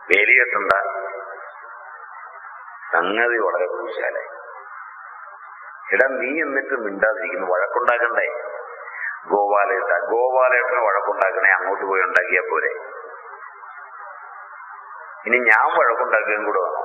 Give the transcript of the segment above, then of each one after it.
വേലികെട്ടണ്ട സംഗതി വളരെ കുശാലായി എടാ നീ എന്നിട്ട് മിണ്ടാതിരിക്കുന്നു വഴക്കുണ്ടാക്കണ്ടേ ഗോപാലേട്ട ഗോപാലേട്ടന് വഴക്കുണ്ടാക്കണേ അങ്ങോട്ട് പോയി ഉണ്ടാക്കിയാ പോരെ ഇനി ഞാൻ വഴക്കുണ്ടാക്കുകയും കൂടെ വേണം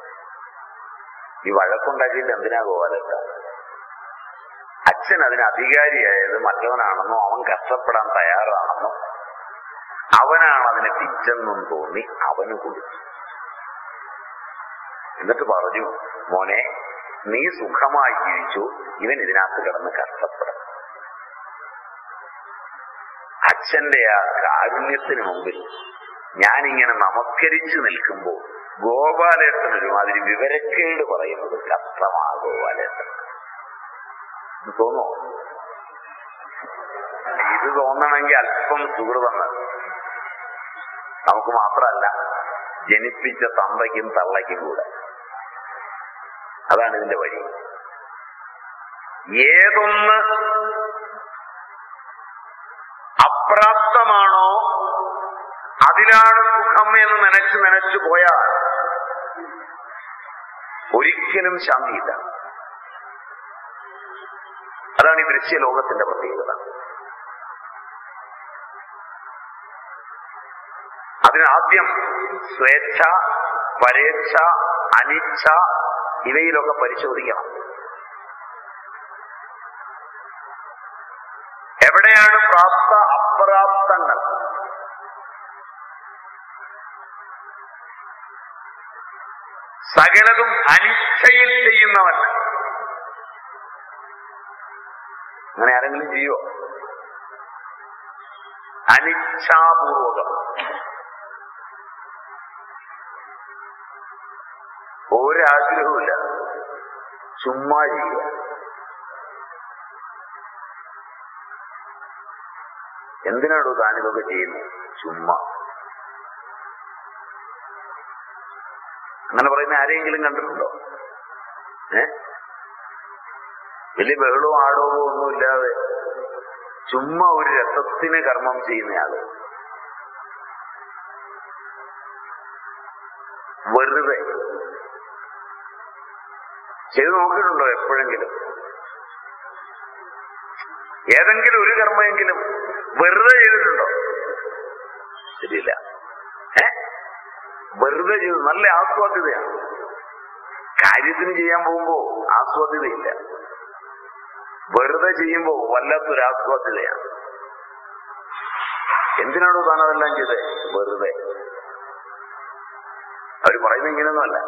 ഈ വഴക്കുണ്ടാക്കിയിട്ട് എന്തിനാ ഗോപാലേട്ട അച്ഛൻ അതിന് അധികാരിയായത് മറ്റവനാണെന്നോ അവൻ കഷ്ടപ്പെടാൻ തയ്യാറാണെന്നോ അവനാണ് അതിനെ പിച്ചെന്നും തോന്നി അവന് കൊടുത്തു എന്നിട്ട് പറഞ്ഞു മോനെ നീ സുഖമായി ജീവിച്ചു ഇവൻ ഇതിനകത്ത് കിടന്ന് കഷ്ടപ്പെടും അച്ഛന്റെ ആ കാരുണ്യത്തിന് മുമ്പിൽ ഞാനിങ്ങനെ നമസ്കരിച്ചു നിൽക്കുമ്പോൾ ഗോപാലേട്ടൻ ഒരുമാതിരി വിവരക്കേട് പറയുന്നത് കഷ്ടമാ ഗോപാലേട്ടൻ ഇത് തോന്നോ ഇത് തോന്നണമെങ്കിൽ അല്പം സുഹൃതം വേണം നമുക്ക് മാത്രമല്ല ജനിപ്പിച്ച തന്തയ്ക്കും തള്ളയ്ക്കും കൂടെ അതാണ് ഇതിന്റെ വഴി ഏതൊന്ന് അപ്രാപ്തമാണോ അതിലാണ് സുഖം എന്ന് നനച്ച് നനച്ചു പോയാൽ ഒരിക്കലും ശാന്തിയില്ല അതാണ് ഈ ദൃശ്യലോകത്തിന്റെ പ്രത്യേകത അതിനാദ്യം സ്വേച്ഛ പരേച്ഛ അനിച്ഛ ഇവയിലൊക്കെ പരിശോധിക്കണം എവിടെയാണ് പ്രാപ്ത അപ്രാപ്തങ്ങൾ സകലതും അനിച്ഛയിൽ ചെയ്യുന്നവൻ അങ്ങനെ ആരെങ്കിലും ചെയ്യോ അനിച്ഛാപൂർവകം ഒരാഗ്രഹവുമില്ല ചുമ്മാ ചെയ്യുക എന്തിനാണോ താനിതൊക്കെ ചെയ്യുന്നത് ചുമ്മാ അങ്ങനെ പറയുന്ന ആരെയെങ്കിലും കണ്ടിട്ടുണ്ടോ ഏ വലിയ ബഹളവും ആടവും ഒന്നുമില്ലാതെ ചുമ്മാ ഒരു രസത്തിന് കർമ്മം ചെയ്യുന്നയാള് വെറുതെ ചെയ്തു നോക്കിയിട്ടുണ്ടോ എപ്പോഴെങ്കിലും ഏതെങ്കിലും ഒരു കർമ്മമെങ്കിലും വെറുതെ ചെയ്തിട്ടുണ്ടോ ശരിയില്ല ഏ വെറുതെ ചെയ്തു നല്ല ആസ്വാദ്യതയാണ് കാര്യത്തിന് ചെയ്യാൻ പോകുമ്പോ ആസ്വാദ്യതയില്ല വെറുതെ ചെയ്യുമ്പോ വല്ലാത്തൊരു ആസ്വാദ്യതയാണ് എന്തിനാണോ താൻ അതെല്ലാം ചെയ്തത് വെറുതെ അവര് പറയുന്നത് ഇങ്ങനെയൊന്നുമല്ല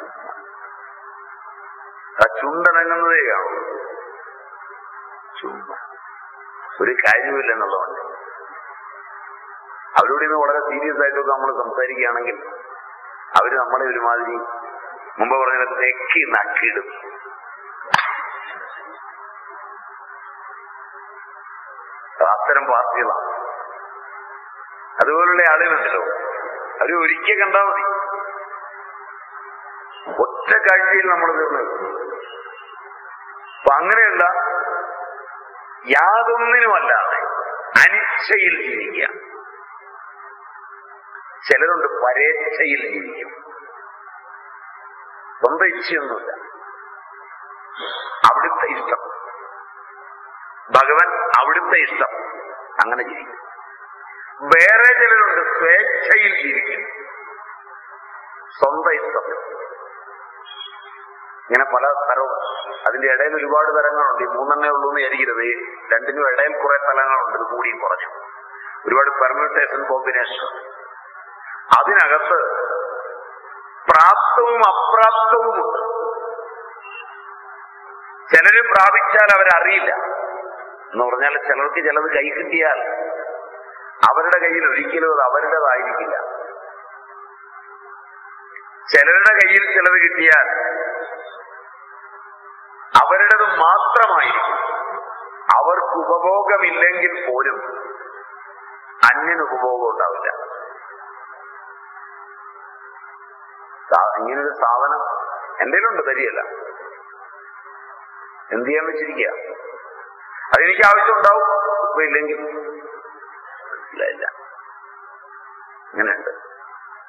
ആ ചുണ്ടനങ്ങുന്നതേ കാണും ചുമ്മാ ഒരു കാര്യമില്ല എന്നുള്ളതുകൊണ്ട് അവരോട് ഇന്ന് വളരെ സീരിയസ് ആയിട്ടൊക്കെ നമ്മൾ സംസാരിക്കുകയാണെങ്കിൽ അവര് നമ്മളെ ഒരുമാതിരി മുമ്പ് പറഞ്ഞ തെക്കി നക്കിടും അത്തരം പാർട്ടികളാണ് അതുപോലുള്ള ആളുകളുണ്ടല്ലോ അവര് ഒരിക്കൽ കണ്ടാൽ മതി ഒറ്റ കാഴ്ചയിൽ നമ്മൾ തീർന്നു അപ്പൊ അങ്ങനെയുള്ള യാതൊന്നിനുമല്ലാതെ അനിച്ഛയിൽ ജീവിക്കുക ചിലരുണ്ട് പരേച്ഛയിൽ ജീവിക്കും സ്വന്തം ഇച്ഛയൊന്നുമില്ല അവിടുത്തെ ഇഷ്ടം ഭഗവൻ അവിടുത്തെ ഇഷ്ടം അങ്ങനെ ജീവിക്കും വേറെ ചിലരുണ്ട് സ്വേച്ഛയിൽ ജീവിക്കും സ്വന്തം ഇഷ്ടം ഇങ്ങനെ പല തരവും അതിന്റെ ഇടയിൽ ഒരുപാട് തരങ്ങളുണ്ട് ഈ മൂന്നെണ്ണേ ഉള്ളൂ എന്ന് വിചാരിക്കരുത് ഈ രണ്ടിനും ഇടയിൽ കുറെ തലങ്ങളുണ്ട് ഇത് കൂടിയും കുറഞ്ഞു ഒരുപാട് പെർമ്യൂട്ടേഷൻ കോമ്പിനേഷൻ അതിനകത്ത് പ്രാപ്തവും അപ്രാപ്തവുമുണ്ട് ചിലര് പ്രാപിച്ചാൽ അവരറിയില്ല എന്ന് പറഞ്ഞാൽ ചിലർക്ക് ചിലത് കൈ കിട്ടിയാൽ അവരുടെ കയ്യിൽ ഒരിക്കലും അത് അവരുടേതായിരിക്കില്ല ചിലരുടെ കയ്യിൽ ചിലത് കിട്ടിയാൽ അവരുടേത് മാത്രമായിരിക്കും അവർക്ക് ഉപഭോഗമില്ലെങ്കിൽ പോലും അന്യന് ഉപഭോഗം ഉണ്ടാവില്ല സാ- ഇങ്ങനൊരു സാധനം എന്തെങ്കിലും തരികയല്ല എന്ത് ചെയ്യാൻ വെച്ചിരിക്കുക അതെനിക്ക് ആവശ്യമുണ്ടാവും ഇപ്പൊ ഇല്ലെങ്കിൽ മനസ്സിലായില്ല ഇങ്ങനെയുണ്ട്